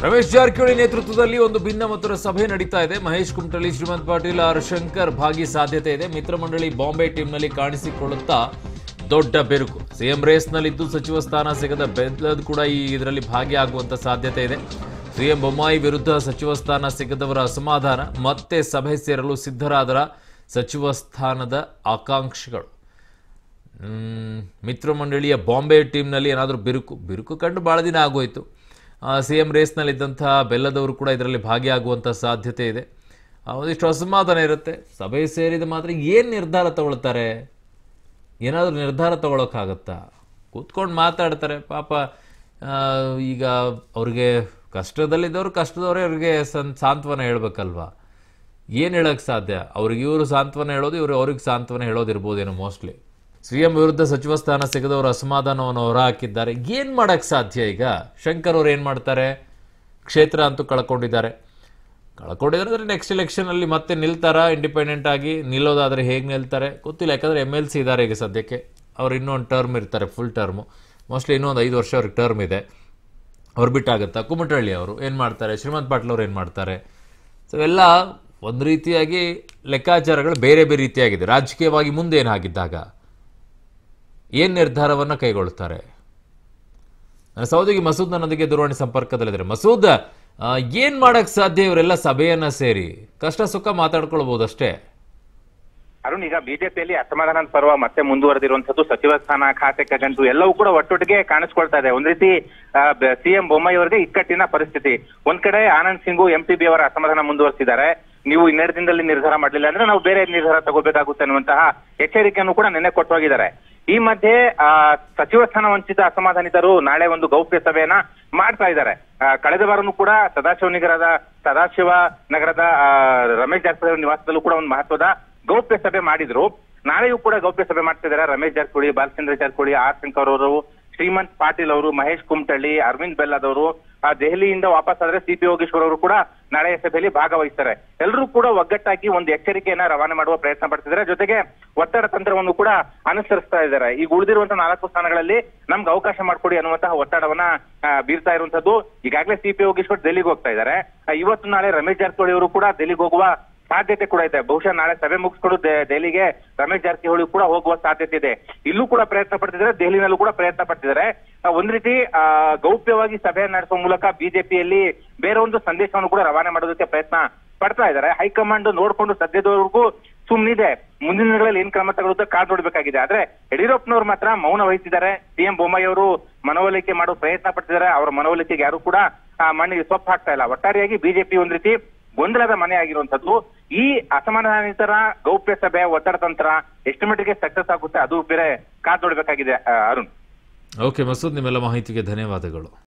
ರಮೇಶ್ ಜಾರಕಿಹೊಳಿ ನೇತೃತ್ವದಲ್ಲಿ ಒಂದು ಭಿನ್ನ ಮತರ ಸಭೆ ನಡೀತಾ ಇದೆ ಮಹೇಶ್ ಕುಮಟಳ್ಳಿ ಶ್ರೀಮಂತ್ ಪಾಟೀಲ್ ಆರ್ ಶಂಕರ್ ಭಾಗಿ ಸಾಧ್ಯತೆ ಇದೆ ಮಿತ್ರ ಮಂಡಳಿ ಬಾಂಬೆ ಟೀಮ್ನಲ್ಲಿ ಕಾಣಿಸಿಕೊಳ್ಳುತ್ತಾ ದೊಡ್ಡ ಬೆರುಕು ಸಿಎಂ ರೇಸ್ನಲ್ಲಿದ್ದು ಸಚಿವ ಸ್ಥಾನ ಸಿಗದ ಬೆಲ್ಲದ್ ಕೂಡ ಈ ಇದರಲ್ಲಿ ಭಾಗಿಯಾಗುವಂತ ಸಾಧ್ಯತೆ ಇದೆ ಸಿಎಂ ಬೊಮ್ಮಾಯಿ ವಿರುದ್ಧ ಸಚಿವ ಸ್ಥಾನ ಸಿಗದವರ ಅಸಮಾಧಾನ ಮತ್ತೆ ಸಭೆ ಸೇರಲು ಸಿದ್ಧರಾದರ ಸಚಿವ ಸ್ಥಾನದ ಆಕಾಂಕ್ಷಿಗಳು ಮ್, ಮಿತ್ರ ಮಂಡಳಿಯ ಬಾಂಬೆ ಟೀಮ್ನಲ್ಲಿ ಏನಾದರೂ ಬಿರುಕು ಬಿರುಕು ಕಂಡು ಭಾಳ ದಿನ ಆಗೋಯ್ತು ಸಿ ಎಂ ರೇಸ್ನಲ್ಲಿದ್ದಂಥ ಬೆಲ್ಲದವರು ಕೂಡ ಇದರಲ್ಲಿ ಭಾಗಿಯಾಗುವಂಥ ಸಾಧ್ಯತೆ ಇದೆ ಆ, ಒಂದಿಷ್ಟು ಅಸಮಾಧಾನ ಇರುತ್ತೆ ಸಭೆ ಸೇರಿದ ಮಾತ್ರ ಏನು ನಿರ್ಧಾರ ತಗೊಳ್ತಾರೆ ಏನಾದರೂ ನಿರ್ಧಾರ ತಗೊಳಕ್ಕಾಗತ್ತಾ ಕೂತ್ಕೊಂಡು ಮಾತಾಡ್ತಾರೆ ಪಾಪ ಆ, ಈಗ ಅವ್ರಿಗೆ ಕಷ್ಟದಲ್ಲಿದ್ದವರು ಕಷ್ಟದವರೇ ಅವ್ರಿಗೆ ಸನ್ ಸಾಂತ್ವನ ಹೇಳ್ಬೇಕಲ್ವಾ ಏನು ಹೇಳಕ್ಕೆ ಸಾಧ್ಯ ಅವ್ರಿಗೆ ಇವರು ಸಾಂತ್ವನ ಹೇಳೋದು ಇವರು ಅವ್ರಿಗೆ ಸಾಂತ್ವನ ಹೇಳೋದಿರ್ಬೋದೇನೋ ಮೋಸ್ಟ್ಲಿ ಸಿಎಂ ವಿರುದ್ಧ ಸಚಿವ ಸ್ಥಾನ ಸಿಗದವರು ಅಸಮಾಧಾನವನ್ನು ಹೊರಹಾಕಿದ್ದಾರೆ ಏನು ಮಾಡೋಕ್ಕೆ ಸಾಧ್ಯ ಈಗ ಶಂಕರ್ ಅವ್ರು ಏನು ಮಾಡ್ತಾರೆ ಕ್ಷೇತ್ರ ಅಂತೂ ಕಳ್ಕೊಂಡಿದ್ದಾರೆ ಕಳ್ಕೊಂಡಿದ್ದಾರೆ ಅಂದರೆ ನೆಕ್ಸ್ಟ್ ಎಲೆಕ್ಷನಲ್ಲಿ ಮತ್ತೆ ನಿಲ್ತಾರಾ ಇಂಡಿಪೆಂಡೆಂಟ್ ಆಗಿ ನಿಲ್ಲೋದಾದರೆ ಹೇಗೆ ನಿಲ್ತಾರೆ ಗೊತ್ತಿಲ್ಲ ಯಾಕಂದರೆ ಎಮ್ ಎಲ್ ಸಿ ಇದ್ದಾರೆ ಈಗ ಸದ್ಯಕ್ಕೆ ಅವ್ರು ಇನ್ನೊಂದು ಟರ್ಮ್ ಇರ್ತಾರೆ ಫುಲ್ ಟರ್ಮು ಮೋಸ್ಟ್ಲಿ ಇನ್ನೊಂದು ಐದು ವರ್ಷ ಅವ್ರಿಗೆ ಟರ್ಮ್ ಇದೆ ಅವ್ರು ಬಿಟ್ಟಾಗುತ್ತಾ ಕುಮಟಳ್ಳಿ ಅವರು ಏನು ಮಾಡ್ತಾರೆ ಶ್ರೀಮಂತ್ ಪಾಟೀಲ್ ಅವ್ರು ಏನು ಮಾಡ್ತಾರೆ ಸೊ ಎಲ್ಲ ಒಂದು ರೀತಿಯಾಗಿ ಲೆಕ್ಕಾಚಾರಗಳು ಬೇರೆ ಬೇರೆ ರೀತಿಯಾಗಿದೆ ರಾಜಕೀಯವಾಗಿ ಮುಂದೆ ಏನಾಗಿದ್ದಾಗ ಏನು ನಿರ್ಧಾರವನ್ನು ಕೈಗೊಳ್ತಾರೆ ನನ್ನ ಸಹೋದರಿ ಮಸೂದ್ ನನ್ನೊಂದಿಗೆ ದೂರವಾಣಿ ಸಂಪರ್ಕದಲ್ಲಿದ್ದಾರೆ ಮಸೂದ್ ಆ, ಏನ್ ಮಾಡಕ್ ಸಾಧ್ಯ ಇವರೆಲ್ಲ ಸಭೆಯನ್ನ ಸೇರಿ ಕಷ್ಟ ಸುಖ ಮಾತಾಡ್ಕೊಳ್ಬಹುದು ಅಷ್ಟೇ ಅರುಣ್ ಈಗ ಬಿಜೆಪಿಯಲ್ಲಿ ಅಸಮಾಧಾನದ ಪರ್ವ ಮತ್ತೆ ಮುಂದುವರೆದಿರುವಂತದ್ದು ಸಚಿವ ಸ್ಥಾನ ಖಾತೆ ಕಗಂಟು ಎಲ್ಲವೂ ಕೂಡ ಒಟ್ಟೊಟ್ಟಿಗೆ ಕಾಣಿಸ್ಕೊಳ್ತಾ ಇದೆ ಒಂದ್ ರೀತಿ ಸಿಎಂ ಬೊಮ್ಮಾಯಿ ಅವರಿಗೆ ಇಕ್ಕಟ್ಟಿನ ಪರಿಸ್ಥಿತಿ ಒಂದ್ ಕಡೆ Anand Singh M T B ಅವರ ಅಸಮಾಧಾನ ಮುಂದುವರೆಸಿದ್ದಾರೆ ನೀವು ಇನ್ನೆರಡು ದಿನದಲ್ಲಿ ನಿರ್ಧಾರ ಮಾಡಲಿಲ್ಲ ಅಂದ್ರೆ ನಾವು ಬೇರೆ ನಿರ್ಧಾರ ತಗೋಬೇಕಾಗುತ್ತೆ ಅನ್ನುವಂತಹ ಎಚ್ಚರಿಕೆಯನ್ನು ಕೂಡ ನಿನ್ನೆ ಕೊಟ್ಟು ಹೋಗಿದ್ದಾರೆ ಈ ಮಧ್ಯೆ ಆ, ಸಚಿವ ಸ್ಥಾನ ವಂಚಿತ ಅಸಮಾಧಾನಿತರು ನಾಳೆ ಒಂದು ಗೌಪ್ಯ ಸಭೆಯನ್ನ ಮಾಡ್ತಾ ಇದ್ದಾರೆ ಆ, ಕಳೆದ ವಾರನೂ ಕೂಡ ಸದಾಶಿವ ನಗರದ ಸದಾಶಿವ ನಗರದ ಆ, ರಮೇಶ್ ಜಾರಕಿಹೊಳಿ ಅವರ ನಿವಾಸದಲ್ಲೂ ಕೂಡ ಒಂದು ಮಹತ್ವದ ಗೌಪ್ಯ ಸಭೆ ಮಾಡಿದ್ರು ನಾಳೆಯೂ ಕೂಡ ಗೌಪ್ಯ ಸಭೆ ಮಾಡ್ತಿದ್ದಾರೆ ರಮೇಶ್ ಜಾರಕಿಹೊಳಿ ಬಾಲಚಂದ್ರ ಜಾರಕಿಹೊಳಿ ಆರ್ ಶಂಕರ್ ಅವರು ಶ್ರೀಮಂತ್ ಪಾಟೀಲ್ ಅವರು ಮಹೇಶ್ ಕುಮಟಳ್ಳಿ ಅರವಿಂದ್ ಬೆಲ್ಲದವರು ಆ ದೆಹಲಿಯಿಂದ ವಾಪಸ್ ಆದ್ರೆ ಸಿ ಪಿ ಯೋಗೇಶ್ವರ್ ಅವರು ಕೂಡ ನಾಳೆಯ ಸಭೆಯಲ್ಲಿ ಭಾಗವಹಿಸ್ತಾರೆ ಎಲ್ಲರೂ ಕೂಡ ಒಗ್ಗಟ್ಟಾಗಿ ಒಂದು ಎಚ್ಚರಿಕೆಯನ್ನ ರವಾನೆ ಮಾಡುವ ಪ್ರಯತ್ನ ಪಡ್ತಿದ್ದಾರೆ ಜೊತೆಗೆ ಒತ್ತಡ ತಂತ್ರವನ್ನು ಕೂಡ ಅನುಸರಿಸ್ತಾ ಇದ್ದಾರೆ ಈಗ ಉಳಿದಿರುವಂತಹ ನಾಲ್ಕು ಸ್ಥಾನಗಳಲ್ಲಿ ನಮ್ಗೆ ಅವಕಾಶ ಮಾಡಿಕೊಡಿ ಅನ್ನುವಂತಹ ಒತ್ತಡವನ್ನ ಆ, ಬೀರ್ತಾ ಇರುವಂತದ್ದು ಈಗಾಗಲೇ ಸಿ ಪಿ ಯೋಗೇಶ್ವರ್ ದೆಹಲಿಗೆ ಹೋಗ್ತಾ ಇದ್ದಾರೆ ಆ, ಇವತ್ತು ನಾಳೆ ರಮೇಶ್ ಜಾರಕಿಹೊಳಿ ಅವರು ಕೂಡ ದೆಹಲಿಗೆ ಹೋಗುವ ಸಾಧ್ಯತೆ ಕೂಡ ಇದೆ ಬಹುಶಃ ನಾಳೆ ಸಭೆ ಮುಗಿಸ್ಕೊಂಡು ದೆ- ದೆಹಲಿಗೆ ರಮೇಶ್ ಜಾರಕಿಹೊಳಿ ಕೂಡ ಹೋಗುವ ಸಾಧ್ಯತೆ ಇದೆ ಇಲ್ಲೂ ಕೂಡ ಪ್ರಯತ್ನ ಪಡ್ತಿದ್ದಾರೆ ದೆಹಲಿನಲ್ಲೂ ಕೂಡ ಪ್ರಯತ್ನ ಪಡ್ತಿದ್ದಾರೆ ಆ, ಒಂದ್ ರೀತಿ ಆ, ಗೌಪ್ಯವಾಗಿ ಸಭೆ ನಡೆಸುವ ಮೂಲಕ ಬಿಜೆಪಿಯಲ್ಲಿ ಬೇರೆ ಒಂದು ಸಂದೇಶವನ್ನು ಕೂಡ ರವಾನೆ ಮಾಡೋದಕ್ಕೆ ಪ್ರಯತ್ನ ಪಡ್ತಾ ಇದ್ದಾರೆ ಹೈಕಮಾಂಡ್ ನೋಡ್ಕೊಂಡು ಸದ್ಯದವರೆಗೂ ಸುಮ್ಮನಿದೆ ಮುಂದಿನ ದಿನಗಳಲ್ಲಿ ಏನ್ ಕ್ರಮ ತಗೊಳುತ್ತೆ ಕಾದ್ ನೋಡ್ಬೇಕಾಗಿದೆ ಆದ್ರೆ ಯಡಿಯೂರಪ್ಪನವರು ಮಾತ್ರ ಮೌನ ವಹಿಸಿದ್ದಾರೆ ಸಿಎಂ ಬೊಮ್ಮಾಯಿ ಅವರು ಮನವೊಲಿಕೆ ಮಾಡೋ ಪ್ರಯತ್ನ ಪಡ್ತಿದ್ದಾರೆ ಅವರ ಮನವೊಲಿಕೆಗೆ ಯಾರು ಕೂಡ ಆ ಮಣ್ಣಿಗೆ ಸೊಪ್ಪು ಹಾಕ್ತಾ ಇಲ್ಲ ಒಟ್ಟಾರೆಯಾಗಿ ಬಿಜೆಪಿ ಒಂದ್ ರೀತಿ ಗೊಂದಲದ ಮನೆ ಆಗಿರುವಂತದ್ದು ಈ ಅಸಮಾಧಾನಿತರ ಗೌಪ್ಯ ಸಭೆ ಒತ್ತಡ ತಂತ್ರ ಎಷ್ಟು ಮಟ್ಟಿಗೆ ಸಕ್ಸಸ್ ಆಗುತ್ತೆ ಅದು ಬೇರೆ ಕಾದ್ ನೋಡ್ಬೇಕಾಗಿದೆ ಆ, ಅರುಣ್ ಓಕೆ ಮಸೂದ್ ನಿಮ್ಮೆಲ್ಲ ಮಾಹಿತಿಗೆ ಧನ್ಯವಾದಗಳು